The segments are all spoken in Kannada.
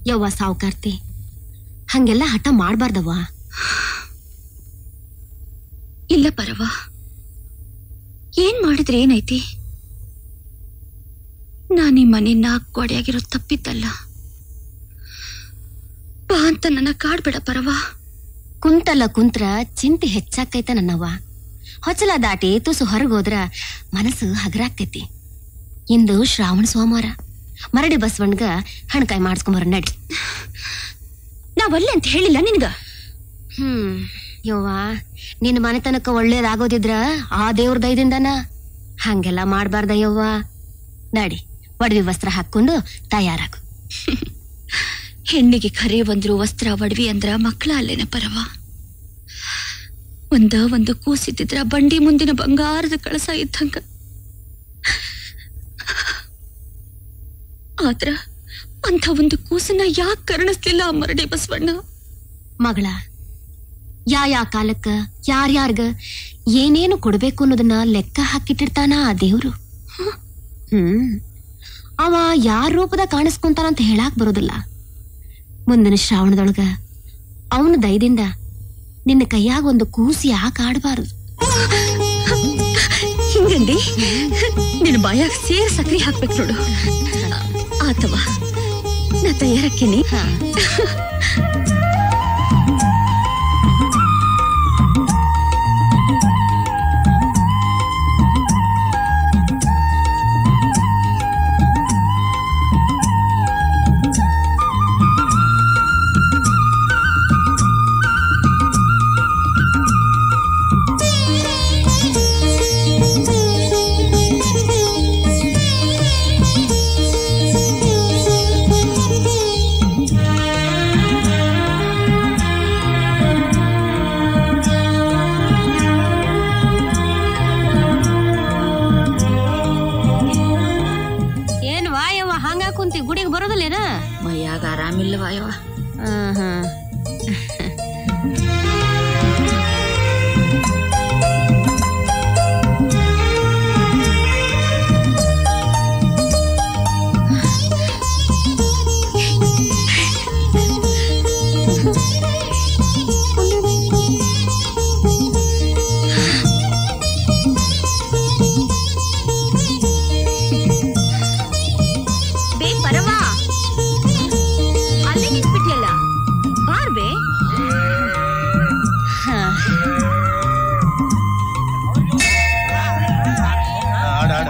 ಯವ್ವ ಸಾವುಕಾರ್ತಿ ಹಂಗೆಲ್ಲ ಹಠ ಮಾಡ್ಬಾರ್ದವ್ವ ಇಲ್ಲ ಪರವ ಏನ್ ಮಾಡಿದ್ರೆ ಏನೈತಿ ನಾನ್ ಈ ಮನೆ ನಾಲ್ಕು ಗೋಡೆಯಾಗಿರೋ ತಪ್ಪಿದ್ದಲ್ಲ ಬಾ ಅಂತ ನನ್ನ ಕಾಡ್ಬೇಡ ಪರವ ಕುಂತಲ್ಲ ಕುಂತ್ರ ಚಿಂತೆ ಹೆಚ್ಚಾಕೈತ ನನ್ನವ್ವ ಹೊಚ್ಚಲ ದಾಟಿ ತುಸು ಹೊರಗೋದ್ರ ಮನಸ್ಸು ಹಗರಾಕೈತಿ ಇಂದು ಶ್ರಾವಣ ಸೋಮವಾರ ಮರಡಿ ಬಸವಣ್ಗ ಹಣ್ಕಾಯಿ ಮಾಡಿಸ್ಕೊಂಬರ ನಡಿ ನಾವಲ್ಲೇ ಅಂತ ಹೇಳಿಲ್ಲ ನಿನ್ಗ ಹ್ಮ್ ಯವ್ವ ನಿನ್ನ ಮನೆತನಕ ಒಳ್ಳೇದಾಗೋದಿದ್ರ ಆ ದೇವ್ರ ದಯದಿಂದನ ಹಂಗೆಲ್ಲ ಮಾಡ್ಬಾರ್ದ ಯವ್ವ ನಡಿ ಒಡವಿ ವಸ್ತ್ರ ಹಾಕೊಂಡು ತಯಾರಾಗು ಹೆಣ್ಣಿಗೆ ಖರೆ ಬಂದ್ರು ವಸ್ತ್ರ ಒಡವಿ ಅಂದ್ರ ಮಕ್ಕಳ ಅಲ್ಲೇನ ಪರವ ಒಂದ ಒಂದು ಕೂಸಿದ್ದಿದ್ರ ಬಂಡಿ ಮುಂದಿನ ಬಂಗಾರದ ಕಳಸ ಇದ್ದಂಗ ಆದ್ರ ಅಂಥ ಒಂದು ಕೂಸನ್ನ ಯಾಕೆ ಕರುಣಿಸ್ಲಿಲ್ಲ ಆ ಮರಡಿ ಬಸವಣ್ಣ ಮಗಳ ಯಾ ಯಾ ಕಾಲಕ್ಕ ಯಾರ್ಯಾರ್ಗ ಏನೇನು ಕೊಡ್ಬೇಕು ಅನ್ನೋದನ್ನ ಲೆಕ್ಕ ಹಾಕಿಟ್ಟಿರ್ತಾನ ಆ ದೇವ್ರು ಹ್ಮ್ ಅವ ಯಾರ ರೂಪದ ಕಾಣಿಸ್ಕೊಂತಾನಂತ ಹೇಳಾಕ್ ಬರೋದಿಲ್ಲ ಮುಂದಿನ ಶ್ರಾವಣದೊಳಗ ಅವನ ದಯದಿಂದ ನಿನ್ನ ಕೈಯಾಗ ಒಂದು ಕೂಸಿ ಯಾಕೆ ಆಡಬಾರದು ಹಿಂಗಂದಿ ನಿನ್ನ ಬಾಯಾಗ ಸೇರ್ ಸಕ್ರಿ ಹಾಕ್ಬೇಕು ನೋಡು ಆತವ ನಾ ತಯಾರಕ್ಕೇನಿ ಏನ್ ವಾಯವ್ವ ಹಂಗ ಕುಂತಿ ಗುಡಿಗೆ ಬರೋದಿಲ್ಲೇನ ಮೈಯಾಗ ಆರಾಮಿಲ್ಲವಾ ಯವ್ವ ಬೇ ಪರವಾ ಅಲ್ಲೇ ನಿಂತ್ಬಿಟ್ಯಲ್ಲ ಬಾರ್ ಬೇ ಆಡ ಆಡ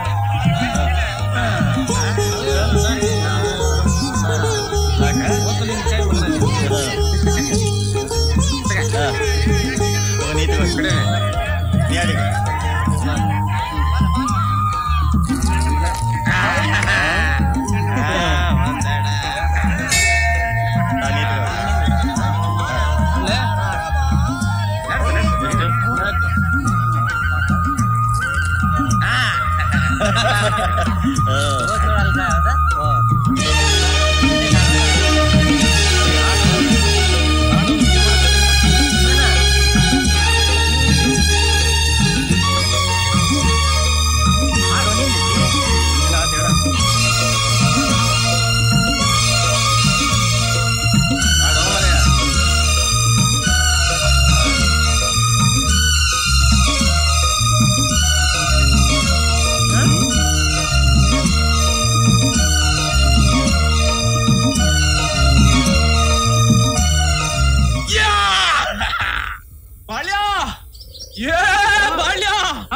ಬಾಳ್ಯ ಏ ಬಾಳ್ಯ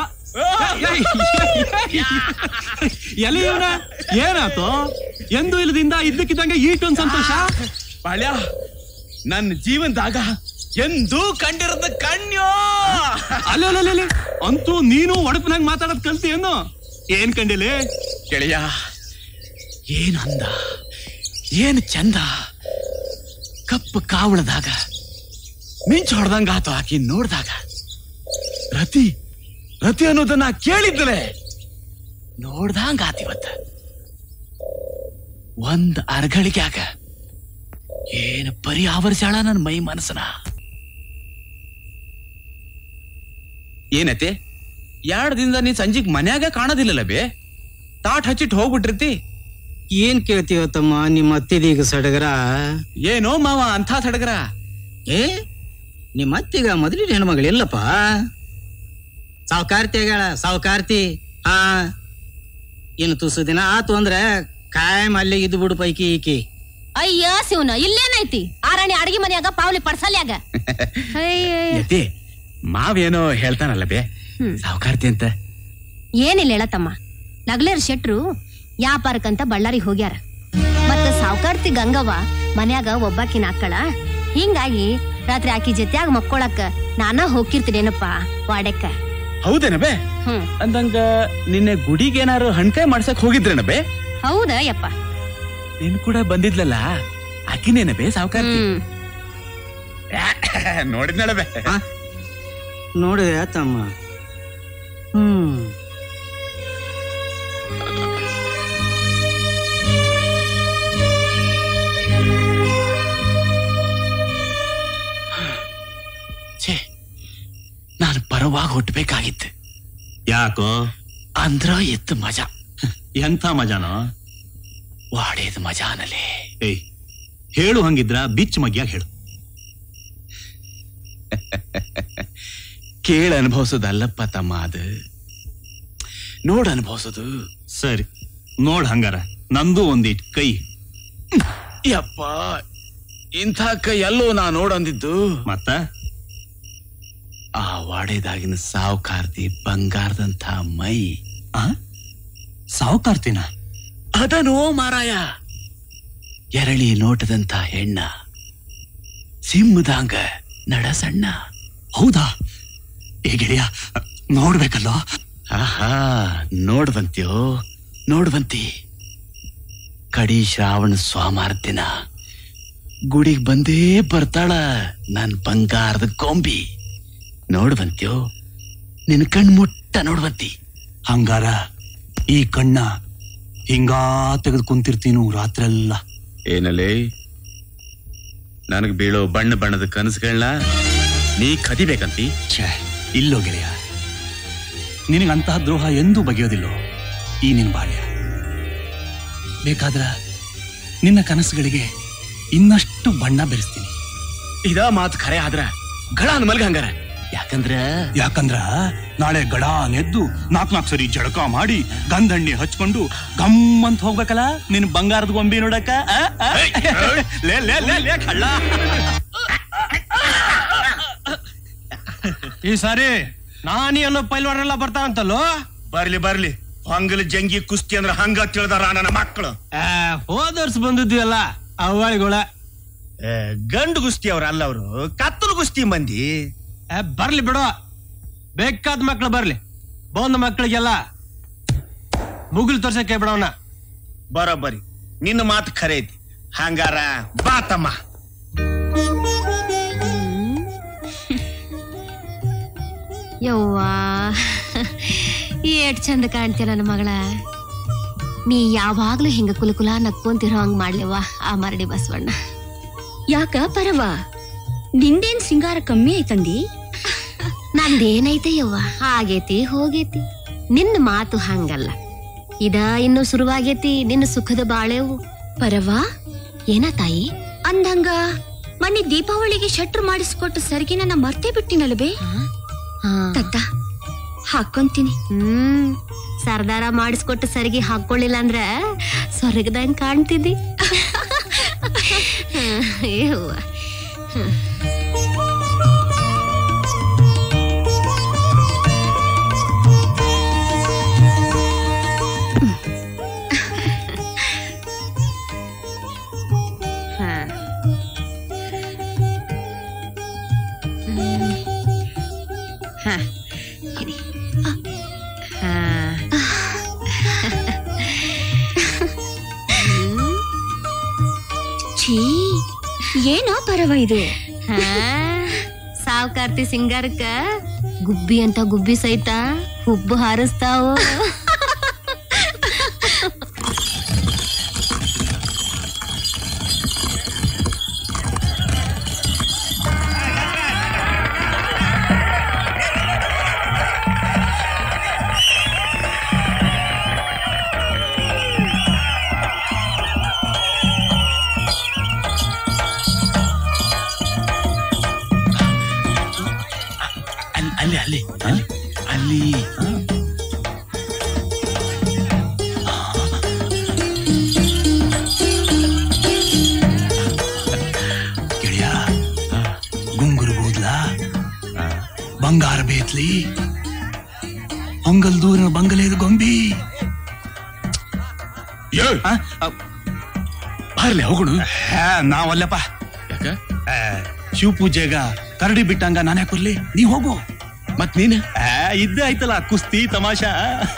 ಎಲೆ ಇವನ ಏನಾತು ಎಂದು ಇಲ್ಲದಿಂದ ಇದ್ದಕ್ಕಿದ್ದಂಗೆ ಈಟೊಂದ್ ಸಂತೋಷ ಬಾಳ್ಯ ನನ್ನ ಜೀವನದಾಗ ಎಂದೂ ಕಂಡಿರದ ಕಣ್ಯೋ ಅಲ್ಲೇ ಅಂತೂ ನೀನು ಒಡಪಿನಾಗ ಮಾತಾಡೋದ್ ಕಲ್ತಿ ಏನು ಏನ್ ಕಂಡಿಲಿ ಗೆಳೆಯ ಏನ್ ಅಂದ ಏನ್ ಚಂದ ಕಪ್ಪು ಕಾವಳದಾಗ ಮಿಂಚು ಹೊಡೆದಂಗ ಆತು ಆಕಿ ನೋಡ್ದಾಗ ರತಿ ರತಿ ಅನ್ನೋದನ್ನ ಕೇಳಿದ್ದಲೆ ನೋಡ್ದಂಗ ಆತಿವತ್ತ ಒಂದ್ ಅರ್ಗಳಿಗ್ಯಾಗ ಏನ್ ಪರಿ ಆವರಿಸ್ಯಾಳ ನನ್ ಮೈ ಮನಸ್ಸನ ಏನತೆ ಎರಡ್ ದಿನದ ನೀ ಸಂಜಿಗ್ ಮನ್ಯಾಗ ಕಾಣೋದಿಲ್ಲಲ್ಲ ಬೇ ತಾಟ್ ಹಚ್ಚಿಟ್ಟು ಹೋಗ್ಬಿಟ್ಟಿರ್ತಿ ಏನ್ ಕೇಳ್ತೀವ ತಮ್ಮ ನಿಮ್ಮ ಅತ್ತಿದೀಗ ಸಡಗರ ಏನೋ ಮಾವ ಅಂಥ ಸಡಗರ ಏ ನಿಮ್ಮ ಅತ್ತಿಗ ಮೊದಲಿನ ಹೆಣ್ಮಗಳಿಲ್ಲಪ್ಪ ಸಾವುಕಾರ್ತಿ ಆಗ್ಯಾಳ ಸಾವುಕಾರ್ತಿ ಹಾ ಇನ್ನು ತುಸು ದಿನ ಆತು ಅಂದ್ರೆ ಕಾಯಂ ಅಲ್ಲೇ ಇದ್ದು ಬಿಡು ಪೈಕಿ ಈಕಿ ಅಯ್ಯ ಶಿವನ ಇಲ್ಲೇನೈತಿ ಆರಾಣಿ ಅಡಿಗೆ ಮನ್ಯಾಗ ಪಾವ್ಲಿ ಪಡ್ಸಲ್ಯಾಗ ಅಯ್ಯ ಯತಿ ಮಾವೇನೋ ಹೇಳ್ತಾನಲ್ಲ ಬೇ ಹ್ಮ್. ಸಾವುಕಾರ್ತಿ ಅಂತ ಏನಿಲ್ಲ ಹೇಳತಮ್ಮ ನಗ್ಲೇರ್ ಶೆಟ್ರು ಯಾಪಾರಕ್ಕಂತ ಬಳ್ಳಾರಿ ಹೋಗ್ಯಾರ ಮತ್ತ ಸಾವುಕಾರ್ತಿ ಗಂಗವ್ವ ಮನ್ಯಾಗ ಒಬ್ಬಾಕಿನ ಅಕ್ಕಳ ಹಿಂಗಾಗಿ ರಾತ್ರಿ ಆಕಿ ಜೊತ್ಯಾಗ ಮಕ್ಕೊಳಕ್ಕ ನಾನ ಹೋಗಿರ್ತೀನೇನಪ್ಪ ವಾಡೆಕ್ಕ ಹೌದೇನ ಬೇ ಹ್ಮ್ ಅಂದಂಗ ನಿನ್ನೆ ಗುಡಿಗೇನಾರು ಹಣ್ಕಾಯಿ ಮಾಡ್ಸಕ್ ಹೋಗಿದ್ರೇನ ಬೇ ಹೌದಾ ಯಪ್ಪ ನೀನ್ ಕೂಡ ಬಂದಿದ್ಲಲ್ಲ ಆಕಿನೇನ ಬೇ ಸಾವುಕಾರ್ತಿ ಹ್ಮ್ ನೋಡಿದ್ನಳ ಬೇ ನೋಡಿದೆ ತಮ್ಮ ಹ್ಮ್ ಛೇ ನಾನು ಪರವಾಗಿ ಹುಟ್ಟಬೇಕಾಗಿತ್ತು ಯಾಕೋ ಅಂದ್ರ ಎತ್ತು ಮಜಾ ಎಂಥ ಮಜಾನೋ ವಾಡೇದ ಮಜಾನಲೇ ಏಯ್ ಹೇಳು ಹಂಗಿದ್ರ ಬಿಚ್ ಮಗ್ಯಾಗ ಹೇಳು ಕೇಳ ಅನುಭವಿಸೋದಲ್ಲಪ್ಪ ತಮ್ಮ ಅದು ನೋಡ್ ಅನುಭವಿಸೋದು ಸರಿ ನೋಡ್ ಹಂಗಾರ ನಂದು ಒಂದಿಟ್ ಕೈ ಯಪ್ಪ ಇಂಥ ಕೈ ಎಲ್ಲೋ ನಾ ನೋಡಂದಿದ್ದು ಮತ್ತ ಆ ವಾಡೇದಾಗಿನ ಸಾವುಕಾರ್ತಿ ಬಂಗಾರದಂಥ ಮೈ ಆ ಸಾವುಕಾರ್ತಿನ ಅದನೋ ಮಾರಾಯ ಎರಳಿ ನೋಟದಂಥ ಹೆಣ್ಣ ಸಿಂಹದಂಗ ನಡ ಸಣ್ಣ ಹೌದಾ ಏ ಗೆಳೆಯ ನೋಡ್ಬೇಕಲ್ಲೋ ಆಹಾ ನೋಡ್ವಂತ್ಯೋ ನೋಡ್ವಂತಿ ಕಡಿ ಶ್ರಾವಣ ಸ್ವಾಮಾರ ದಿನ ಗುಡಿಗೆ ಬಂದೇ ಬರ್ತಾಳ ನನ್ ಬಂಗಾರದ ಗೊಂಬಿ ನೋಡ್ವಂತ್ಯೋ ನಿನ್ ಕಣ್ ಮುಟ್ಟ ನೋಡ್ವಂತಿ ಹಂಗಾರ ಈ ಕಣ್ಣ ಹಿಂಗಾ ತೆಗೆದು ಕುಂತಿರ್ತೀನು ರಾತ್ರೆಲ್ಲ ಏನಲೇ ನನಗ್ ಬೀಳೋ ಬಣ್ಣ ಬಣ್ಣದ ಕನಸುಗಳನ್ನ ನೀ ಕದಿಬೇಕಂತಿ ಛೇ ಇಲ್ಲೋ ಗೆಳೆಯ ನಿನಗಂತಹ ದ್ರೋಹ ಎಂದೂ ಬಗೆಯೋದಿಲ್ಲೋ ಈ ನಿನ್ ಬಾಳ್ಯ ಬೇಕಾದ್ರ ನಿನ್ನ ಕನಸುಗಳಿಗೆ ಇನ್ನಷ್ಟು ಬಣ್ಣ ಬೆರೆಸ್ತೀನಿ ಇದ ಮಾತು ಖರೆ ಆದ್ರ ಗಳ ಮಲ್ಗ ಹಂಗಾರ ಯಾಕಂದ್ರ ಯಾಕಂದ್ರ ನಾಳೆ ಗಡ ನೆದ್ದು ನಾಕ್ ನಾಕ್ ಸರಿ ಜಳಕ ಮಾಡಿ ಗಂಧಣ್ಣಿ ಹಚ್ಕೊಂಡು ಗಮ್ ಅಂತ ಹೋಗ್ಬೇಕಲ್ಲ ನಿನ್ ಬಂಗಾರದ ಗೊಂಬಿ ನೋಡಕ ಆ? ಆ? ಲೇ ಲೇ ಲೇ ಲೇ ಕಳ್ಳ ಈ ಸಾರಿ ನಾನಿ ಅನ್ನೋ ಪೈಲ್ವಾರೆಲ್ಲ ಬರ್ತಾವಂತಲ್ಲೋ ಬರ್ಲಿ ಬರ್ಲಿ ಹಂಗಲ್ ಜಂಗಿ ಕುಸ್ತಿ ಅಂದ್ರ ಹಂಗ ತಿಳಿದಾರ ನನ್ನ ಮಕ್ಕಳು ಆ, ಹೋದ್ ವರ್ಷ ಬಂದಿದ್ವಲ್ಲ ಅವಳಿಗಳ ಗಂಡು ಕುಸ್ತಿ ಅವ್ರ ಅಲ್ಲ ಅವರು ಕತ್ತಲು ಕುಸ್ತಿ ಮಂದಿ ಬರ್ಲಿ ಬಿಡು ಬೇಕಾದ ಮಕ್ಳು ಬರ್ಲಿ ಬಂದ ಮಕ್ಳಿಗೆಲ್ಲ ಮುಗಿಲ್ ತೋರ್ಸಕ್ಕೆ ಬಿಡವನ ಬರೋಬ್ಬರಿ ನಿನ್ನ ಮಾತು ಖರೆ ಐತಿ ಹಂಗಾರ ಬಾತಮ್ಮ ಯವ್ವಾ ಏಟ್ ಚಂದ ಕಾಣ್ತೀಯ ನನ್ನ ಮಗಳ ನೀ ಯಾವಾಗ್ಲೂ ಹಿಂಗ ಕುಲಕುಲ ನಕ್ಕೊಂತಿರೋ ಹಂಗ್ ಮಾಡ್ಲಿವ ಆ ಮರಡಿ ಬಸವಣ್ಣ ಯಾಕ ಪರವ ನಿಂದೇನ್ ಸಿಂಗಾರ ಕಮ್ಮಿ ಐತಂದಿ ನಂದೇನೈತೆ ಯವ್ವ ಆಗೇತಿ ಹೋಗೇತಿ ನಿನ್ನ ಮಾತು ಹಂಗಲ್ಲ ಇದ ಇನ್ನು ಶುರುವಾಗೇತಿ ನಿನ್ನ ಸುಖದ ಬಾಳೆವು ಪರವ ಏನ ತಾಯಿ ಅಂದಂಗ ಮೊನ್ನೆ ದೀಪಾವಳಿಗೆ ಶಟ್ರು ಮಾಡಿಸ್ಕೊಟ್ಟು ಸರಿಗಿನ ನಾ ಮರ್ತೇ ಬಿಟ್ಟಿನಲ್ಬೇ ಹಾ. ತತ್ತ ಹಾಕೊಂತೀನಿ ಹ್ಮ್ ಸರ್ದಾರ ಮಾಡಿಸ್ಕೊಟ್ಟು ಸರಿಗೆ ಹಾಕೊಳ್ಳಿಲ್ಲ ಅಂದ್ರ ಸ್ವರ್ಗದಂಗ್ ಕಾಣ್ತಿದ್ದಿ ಯವ್ವ. ಹಾ. ಹ್ಮ್. ಹಾ. ಇರಿ. ಹಾ. ಛೀ ಏನೋ ಪರವ ಇದು ಹಾ. ಸಾವ್ಕಾರ್ತಿ ಸಿಂಗಾರಕ್ಕ ಗುಬ್ಬಿ ಅಂತ ಗುಬ್ಬಿ ಸಹಿತ ಹುಬ್ಬು ಹಾರಿಸ್ತಾವು ಬರ್ಲಿ ಆ? ಗೆಳೆಯ ಗುಂಗುರು ಕೂದ್ಲ ಬಂಗಾರ ಬೇತ್ಲಿ ಹೊಂಗಲ್ ದೂರಿನ ಬಂಗಲೇದ ಗೊಂಬಿ ಆ? ಬರ್ಲಿ ಹೋಗೋಣ ಹೇ, ನಾವಲ್ಲಪ್ಪ ಯಾಕ ಆ, ಶಿವ ಪೂಜೆಗ ಕರಡಿ ಬಿಟ್ಟಂಗ ನಾನೇ ಬರ್ಲಿ ನೀ ಹೋಗು ಮತ್ ನೀನ್ ಆ, ಇದ್ದೇ ಆಯ್ತಲ್ಲ ಕುಸ್ತಿ ತಮಾಷಾ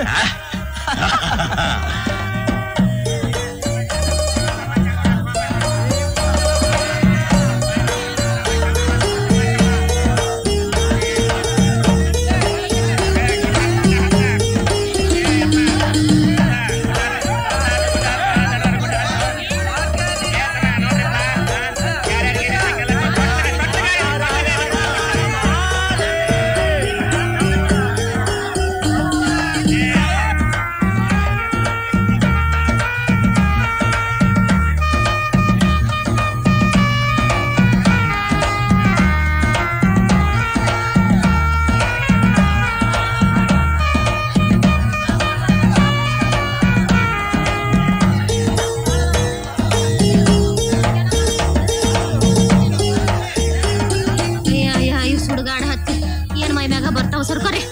ಅಯ್ಯ ಸುಡುಗಾಡ ಹತ್ತಿ ಏನ್ ಮೈ ಮ್ಯಾಗ ಬರ್ತಾವ ಸರ್ಕೋರಿ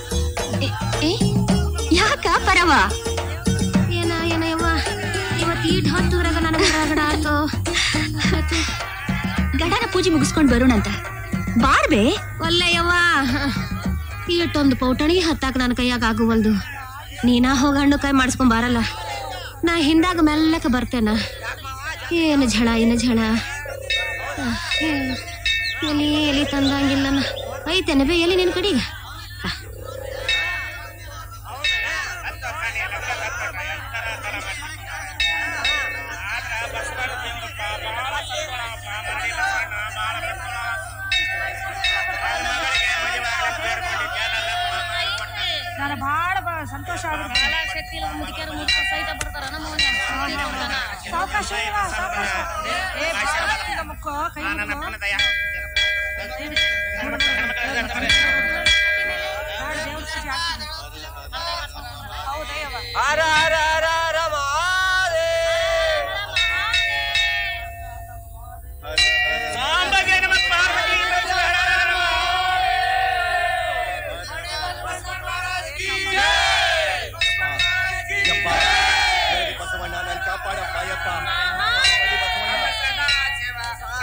ಯಾಕ ಪರವ ಏನ ಏನ ಯವ್ವ ಇವತ್ ಈಟ್ ಹತ್ತುದ್ರಾಗ ನನಗ ಗಡ ಆತು ಗಡನ ಪೂಜೆ ಮುಗಿಸ್ಕೊಂಡ್ ಬರೋಣಂತ ಬಾರ್ಬೆ ಒಲ್ಲೆ ಯವ್ವ ಈಟೊಂದು ಪೌಟಣಿಗೆ ಹತ್ತಾಕ ನನ್ನ ಕೈಯಾಗ ಆಗುವಲ್ದು ನೀನಾ ಹೋಗ ಹಣ್ಣು ಕೈ ಮಾಡಿಸ್ಕೊಂಡ್ ಬಾರಲ್ಲ ನಾ ಹಿಂದಾಗ ಮೆಲ್ಲಕ ಬರ್ತೇನ ಏನು ಝಳ ಏನು ಝಳ ಅಹ್, ಏ- ಎಲಿ ಎಲಿ ತಂದಂಗಿಲ್ಲನ ಐತೇನೆ ಬೇ ಎಲಿ ನಿನ್ ಕಡೆಗೆ ನಾನು ಬಹಳ ಸಂತೋಷ ಆಗುತ್ತೆ ಸಾವಕಾಶ ಇವ, ಸಾವಕಾಶ. ಏ, ಬಾಳ ಬರ್ತಿದ ಮುಕ್ಕೋ, ಕೈ ಮುಕ್ಕೋ. ಬಾಳ ದೇವ್ರ ಪೂಜೆ ಆಗ್ತದೆ. ಹೌದಯ್ಯವ್ವ.